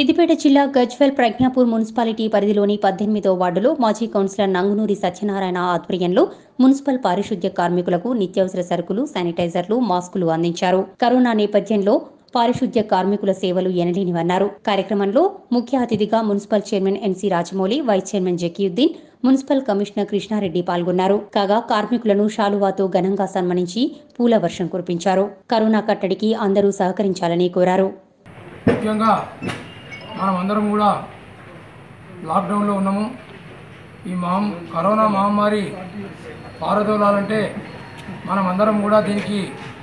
సిద్దిపేట జిల్లా గజ్వెల్ ప్రజ్ఞాపూర్ మున్సిపాలిటీ పరిధిలోని పద్దెనిమిదో వార్డులో మాజీ కౌన్సిలర్ నంగునూరి సత్యనారాయణ ఆధ్వర్యంలో మున్సిపల్ పారిశుద్ధ్య కార్మికులకు నిత్యావసర సరుకులు శానిటైజర్లు మాస్కులు అందించారు కరోనా నేపథ్యంలో పారిశుద్ధ్య కార్మికుల సేవలు ఎనలేనివన్నారు కార్యక్రమంలో ముఖ్య అతిథిగా municipal chairman NC Rajamouli vice chairman Zakiuddin municipal commissioner Krishnareddy పాల్గొన్నారు కాగా కార్మికులను షాలువాతో ఘనంగా సన్మానించి పూల వర్షం కురిపించారు కరోనా కట్టడికి అందరూ సహకరించాలని కోరారు ముఖ్యంగా మనం అందరం కూడా లాక్డౌన్లో ఉన్నాము ఈ మహం కరోనా మహమ్మారి పారదోలాలంటే మనం అందరం కూడా దీనికి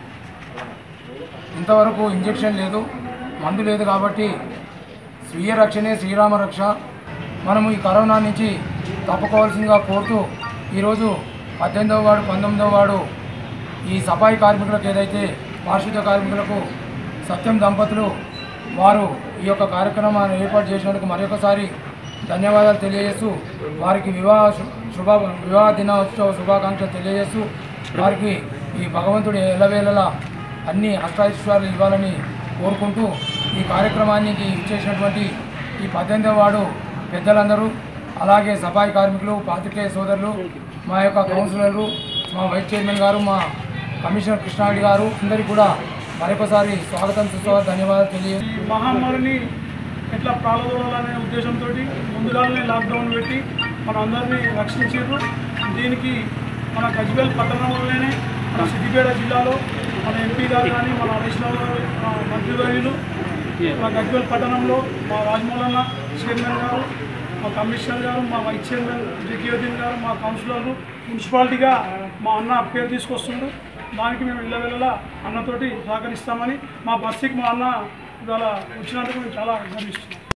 ఇంతవరకు ఇంజెక్షన్ లేదు మందు లేదు కాబట్టి స్వీయ రక్షణే శ్రీరామ రక్ష మనము ఈ కరోనా నుంచి తప్పుకోవాల్సిందిగా కోరుతూ ఈరోజు పద్దెనిమిదవ వాడు పంతొమ్మిదవ వాడు ఈ సఫాయి కార్మికులకు ఏదైతే పారిశుద్ధ్య కార్మికులకు సత్యం దంపతులు వారు ఈ యొక్క కార్యక్రమాన్ని ఏర్పాటు చేసినందుకు మరొకసారి ధన్యవాదాలు తెలియజేస్తూ వారికి వివాహ శు- శుభ వివాహ దినోత్సవ శుభాకాంక్షలు తెలియజేస్తూ వారికి ఈ భగవంతుడు ఎల్లవేళలా అన్ని అష్టాయిష్టాలు ఇవ్వాలని కోరుకుంటూ ఈ కార్యక్రమానికి ఇచ్చేసినటువంటి ఈ పద్దెనిమిదవ వాడు పెద్దలందరూ అలాగే సఫాయి కార్మికులు పాత్రికేయ సోదరులు మా యొక్క కౌన్సిలర్లు మా వైస్ చైర్మన్ గారు మా కమిషనర్ కృష్ణారెడ్డి గారు అందరికీ కూడా మరొకసారి స్వాగతం సుస్వాగతం ధన్యవాదాలు తెలియజేస్తూ ఈ మహమ్మారిని ఎట్లా ప్రారంభాలనే ఉద్దేశంతో ముందుగానే లాక్డౌన్ పెట్టి మన అందరినీ రక్షించారు దీనికి మన గజ్వేల్ పట్టణంలోనే మన సిద్దిపేట జిల్లాలో మన ఎంపీ గారు కానీ మన అడిషనల్ ఆ, మంత్రివర్యులు మన గజ్వేల్ పట్టణంలో మా రాజమౌళన్న చైర్మన్ గారు మా కమిషనర్ గారు మా వైస్ చైర్మన్ జగ్యోద్దీన్ గారు మా కౌన్సిలర్లు మున్సిపాలిటీగా మా అన్న పేరు తీసుకొస్తుండ్రు దానికి మేము ఇళ్ళ అన్నతోటి సహకరిస్తామని మా బస్సుకి మా అన్న ఇవాళ వచ్చినందుకు మేము చాలా గర్విస్తున్నాం